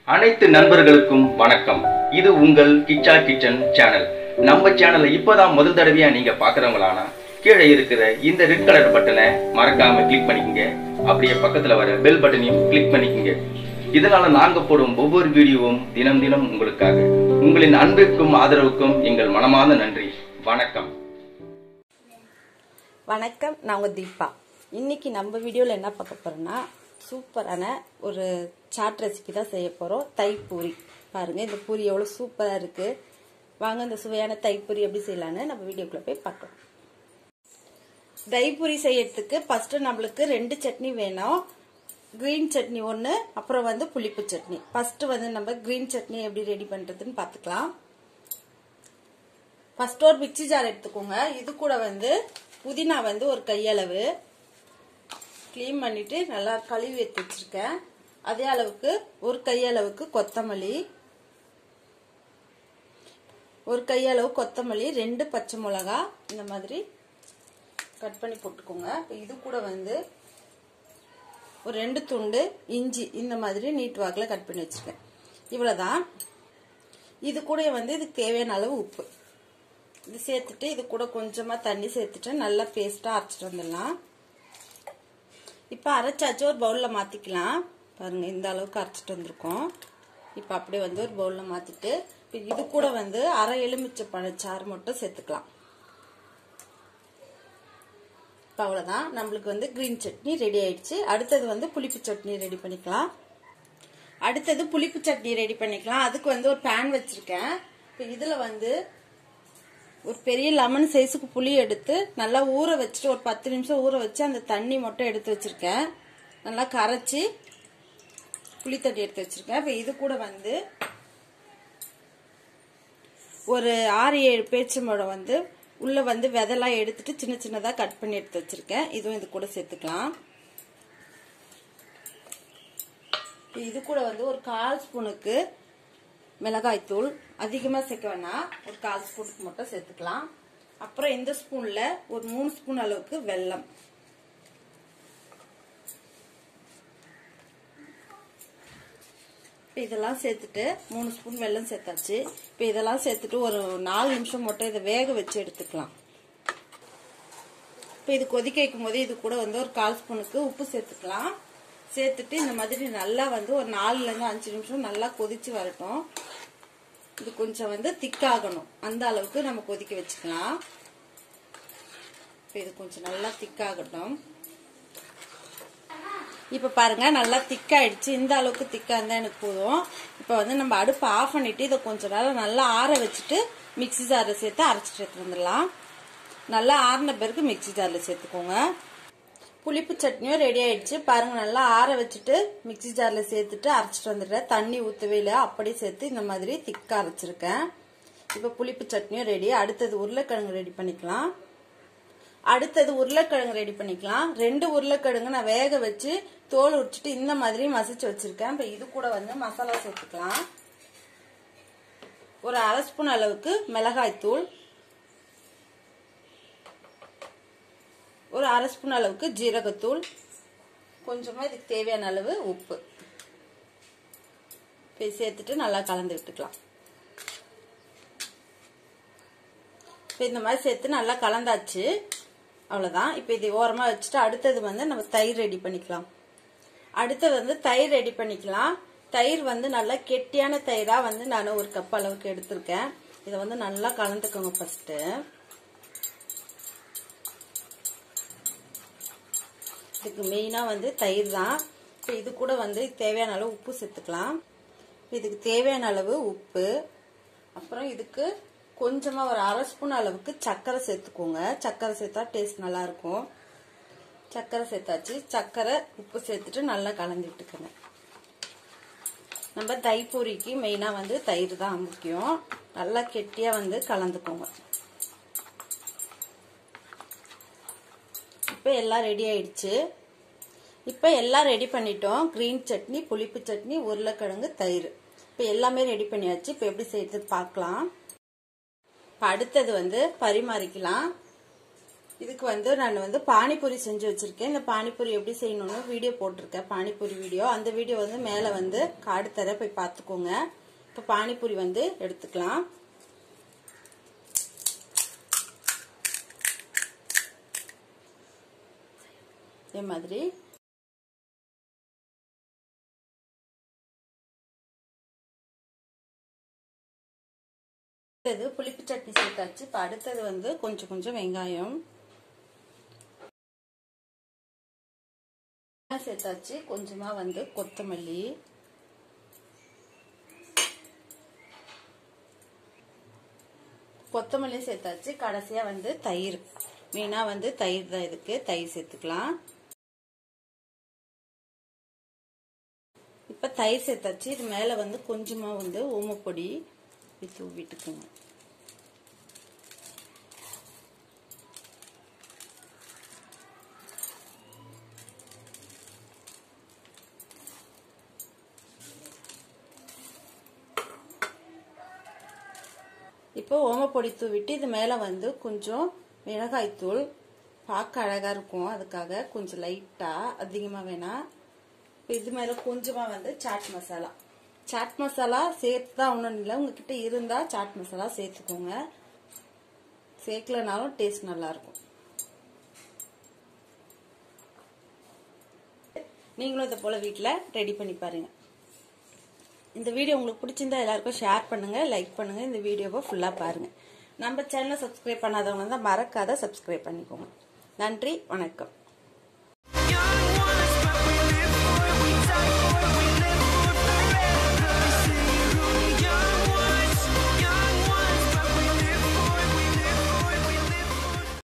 அனைத்து நண்பர்களுக்கும் வணக்கம் இது உங்கள் கிச்சா கிச்சன் சேனல் நம்ம சேனலை இப்போதான் முதல் தடவையா நீங்க பாக்குறவங்களானா கீழே இருக்கிற இந்த ரெட் கலர் பட்டனை மறக்காம கிளிக் பண்ணிக்கங்க அப்படியே பக்கத்துல வர பெல் பட்டனையும் கிளிக் பண்ணிக்கங்க இதனால நாங்க போடும் ஒவ்வொரு வீடியோவும் தினம் தினம் உங்களுக்காக உங்களின் அன்பிற்கும் ஆதரவுக்கும் எங்கள் மனமார்ந்த நன்றி வணக்கம் வணக்கம் நான் உங்கள் தீபா இன்னைக்கு நம்ம வீடியோவில் என்ன பார்க்க போறோம்னா சூப்பரான ஒரு சாட் ரெசிபி தான் செய்ய போகிறோம் தைப்பூரி பாருங்க இந்த பூரி எவ்வளோ சூப்பராக இருக்கு வாங்க இந்த சுவையான தைப்பூரி எப்படி செய்யலான்னு நம்ம வீடியோக்குள்ளே போய் பார்க்கலாம் தைப்பூரி செய்யறதுக்கு ஃபர்ஸ்ட் நம்மளுக்கு ரெண்டு சட்னி வேணும் கிரீன் சட்னி ஒன்று அப்புறம் வந்து புளிப்பு சட்னி ஃபர்ஸ்ட் வந்து நம்ம கிரீன் சட்னி எப்படி ரெடி பண்ணுறதுன்னு பார்த்துக்கலாம் ஃபர்ஸ்ட் ஒரு மிக்சி ஜார் எடுத்துக்கோங்க இது கூட வந்து புதினா வந்து ஒரு கையளவு க்ளீன் பண்ணிட்டு நல்லா கழுவி எடுத்து வச்சிருக்கேன் அதே அளவுக்கு ஒரு கையளவுக்கு கொத்தமல்லி ஒரு கையளவு கொத்தமல்லி ரெண்டு பச்சை மிளகா இந்த மாதிரி கட் பண்ணி போட்டுக்கோங்க இப்ப இது கூட வந்து ஒரு ரெண்டு துண்டு இஞ்சி இந்த மாதிரி நீட் வாக்கில் கட் பண்ணி வச்சிருக்கேன் இவ்வளவுதான் இது கூட வந்து இதுக்கு தேவையான அளவு உப்பு இது சேர்த்துட்டு இது கூட கொஞ்சமாக தண்ணி சேர்த்துட்டு நல்லா பேஸ்ட்டாக அரைச்சிட்டு வந்துடலாம் இப்போ அரைச்சாச்சு ஒரு பவுலில் மாற்றிக்கலாம் பாருங்கள் இந்த அளவுக்கு அரைச்சிட்டு வந்திருக்கோம் இப்போ அப்படியே வந்து ஒரு பவுலில் மாற்றிட்டு இப்போ இது கூட வந்து அரை எலுமிச்சை பழச்சாறு மட்டும் சேர்த்துக்கலாம் இப்போ அவ்வளோதான் நம்மளுக்கு வந்து க்ரீன் சட்னி ரெடி ஆயிடுச்சு அடுத்தது வந்து புளிப்பு சட்னி ரெடி பண்ணிக்கலாம் அடுத்தது புளிப்பு சட்னி ரெடி பண்ணிக்கலாம் அதுக்கு வந்து ஒரு பேன் வச்சிருக்கேன் இப்போ இதில் வந்து ஒரு பெரிய லெமன் சைஸுக்கு புளி எடுத்து நல்லா ஊற வச்சுட்டு ஒரு பத்து நிமிஷம் ஊற வச்சு அந்த தண்ணி மட்டும் எடுத்து வச்சிருக்கேன் நல்லா கரைச்சி புளி தண்ணி எடுத்து வச்சிருக்கேன் இப்போ இது கூட வந்து ஒரு ஆறு ஏழு பேச்சம்பழம் வந்து உள்ள வந்து விதெல்லாம் எடுத்துட்டு சின்ன சின்னதாக கட் பண்ணி எடுத்து வச்சிருக்கேன் இதுவும் இது கூட சேர்த்துக்கலாம் இது கூட வந்து ஒரு கால் ஸ்பூனுக்கு மிளகாய்த்தூள் அதிகமாக சேர்க்க வேணாம் ஒரு கால் ஸ்பூனுக்கு மட்டும் சேர்த்துக்கலாம் அப்புறம் இந்த ஸ்பூனில் ஒரு மூணு ஸ்பூன் அளவுக்கு வெல்லம் இப்போ இதெல்லாம் சேர்த்துட்டு மூணு ஸ்பூன் வெல்லம் சேர்த்தாச்சு இப்போ இதெல்லாம் சேர்த்துட்டு ஒரு நாலு நிமிஷம் மட்டும் இதை வேக வச்சு எடுத்துக்கலாம் இப்போ இது கொதிக்க வைக்கும் போது இது கூட வந்து ஒரு கால் ஸ்பூனுக்கு உப்பு சேர்த்துக்கலாம் சேர்த்துட்டு இந்த மாதிரி நல்லா வந்து ஒரு நாலுலேருந்து அஞ்சு நிமிஷம் நல்லா கொதிச்சு வரட்டும் இது கொஞ்சம் வந்து திக்காகணும் அந்த அளவுக்கு நம்ம கொதிக்க வச்சுக்கலாம் இப்போ இது கொஞ்சம் நல்லா திக்காகட்டும் இப்போ பாருங்க நல்லா திக்காயிடுச்சு இந்த அளவுக்கு திக்கா இருந்தால் எனக்கு போதும் இப்போ வந்து நம்ம அடுப்பை ஆஃப் பண்ணிட்டு இதை கொஞ்சம் நேரம் நல்லா ஆற வச்சுட்டு மிக்சி ஜாரில் சேர்த்து அரைச்சிட்டு எடுத்து வந்துடலாம் நல்லா ஆறின பிறகு மிக்சி ஜாரில் சேர்த்துக்கோங்க புளிப்பு சட்னியும் ரெடி ஆயிடுச்சு பாருங்க நல்லா ஆற வச்சுட்டு மிக்சி ஜார்ல சேர்த்துட்டு அரைச்சிட்டு வந்துடுறேன் தண்ணி ஊற்றவே இல்லை அப்படியே சேர்த்து இந்த மாதிரி திக்கா அரைச்சிருக்கேன் இப்போ புளிப்பு சட்னியும் ரெடி அடுத்தது உருளைக்கிழங்கு ரெடி பண்ணிக்கலாம் அடுத்தது உருளைக்கிழங்கு ரெடி பண்ணிக்கலாம் ரெண்டு உருளைக்கிழங்கு நான் வேக வச்சு தோல் உரிச்சிட்டு இந்த மாதிரி மசிச்சு வச்சிருக்கேன் இப்போ இது கூட வந்து மசாலா சேர்த்துக்கலாம் ஒரு அரை ஸ்பூன் அளவுக்கு மிளகாய் தூள் ஒரு அரை ஸ்பூன் அளவுக்கு ஜீரகத்தூள் கொஞ்சமாக இதுக்கு தேவையான அளவு உப்பு போய் சேர்த்துட்டு நல்லா கலந்து விட்டுக்கலாம் இப்போ இந்த மாதிரி சேர்த்து நல்லா கலந்தாச்சு அவ்வளோதான் இப்போ இது ஓரமாக வச்சுட்டு அடுத்தது வந்து நம்ம தயிர் ரெடி பண்ணிக்கலாம் அடுத்தது வந்து தயிர் ரெடி பண்ணிக்கலாம் தயிர் வந்து நல்லா கெட்டியான தயிராக வந்து நான் ஒரு கப் அளவுக்கு எடுத்திருக்கேன் இதை வந்து நல்லா கலந்துக்கோங்க ஃபஸ்ட்டு இதுக்கு மெயினாக வந்து தயிர் தான் இப்போ இது கூட வந்து தேவையான அளவு உப்பு சேர்த்துக்கலாம் இதுக்கு தேவையான அளவு உப்பு அப்புறம் இதுக்கு கொஞ்சமாக ஒரு அரை ஸ்பூன் அளவுக்கு சர்க்கரை சேர்த்துக்கோங்க சர்க்கரை சேர்த்தா டேஸ்ட் நல்லாயிருக்கும் சர்க்கரை சேர்த்தாச்சு சர்க்கரை உப்பு சேர்த்துட்டு நல்லா கலந்து விட்டுக்கோங்க நம்ம தைப்பூரிக்கு மெயினாக வந்து தயிர் தான் முக்கியம் நல்லா கெட்டியாக வந்து கலந்துக்கோங்க இப்போ எல்லாம் ரெடி ஆயிடுச்சு இப்போ எல்லாம் ரெடி பண்ணிட்டோம் க்ரீன் சட்னி புளிப்பு சட்னி உருளைக்கிழங்கு தயிர் இப்போ எல்லாமே ரெடி பண்ணியாச்சு இப்போ எப்படி செய்யறது பார்க்கலாம் இப்போ அடுத்தது வந்து பரிமாறிக்கலாம் இதுக்கு வந்து நான் வந்து பானிபூரி செஞ்சு வச்சிருக்கேன் இந்த பானிபூரி எப்படி செய்யணும்னு வீடியோ போட்டிருக்கேன் பானிபூரி வீடியோ அந்த வீடியோ வந்து மேலே வந்து காடு தர போய் பார்த்துக்கோங்க இப்போ பானிபூரி வந்து எடுத்துக்கலாம் இதே மாதிரி அடுத்தது புளிப்பு சட்னி சேர்த்தாச்சு இப்போ அடுத்தது வந்து கொஞ்சம் கொஞ்சம் வெங்காயம் சேர்த்தாச்சு கொஞ்சமா வந்து கொத்தமல்லி கொத்தமல்லி சேர்த்தாச்சு கடைசியா வந்து தயிர் மெயினா வந்து தயிர் தான் இதுக்கு தயிர் சேர்த்துக்கலாம் இப்ப தயிர் சேர்த்தாச்சு இது மேல வந்து கொஞ்சமா வந்து ஓமப்பொடி தூவிட்டுக்குங்க இப்போ ஓமப்பொடி தூவிட்டு இது மேலே வந்து கொஞ்சம் மிளகாய்த்தூள் பார்க்க அழகாக இருக்கும் அதுக்காக கொஞ்சம் லைட்டாக அதிகமாக வேணாம் இப்போ இது மேலே கொஞ்சமாக வந்து சாட் மசாலா சாட் மசாலா சேர்த்து தான் ஒன்றும் இல்லை உங்ககிட்ட இருந்தால் சாட் மசாலா சேர்த்துக்கோங்க சேர்க்கலனாலும் டேஸ்ட் நல்லாயிருக்கும் நீங்களும் இதை போல் வீட்டில் ரெடி பண்ணி பாருங்கள் இந்த வீடியோ உங்களுக்கு பிடிச்சிருந்தா எல்லாருக்கும் ஷேர் பண்ணுங்க லைக் பண்ணுங்க இந்த வீடியோவை ஃபுல்லாக பாருங்க நம்ம சேனலை சப்ஸ்கிரைப் பண்ணாதவங்க தான் மறக்காத சப்ஸ்கிரைப் பண்ணிக்கோங்க நன்றி வணக்கம்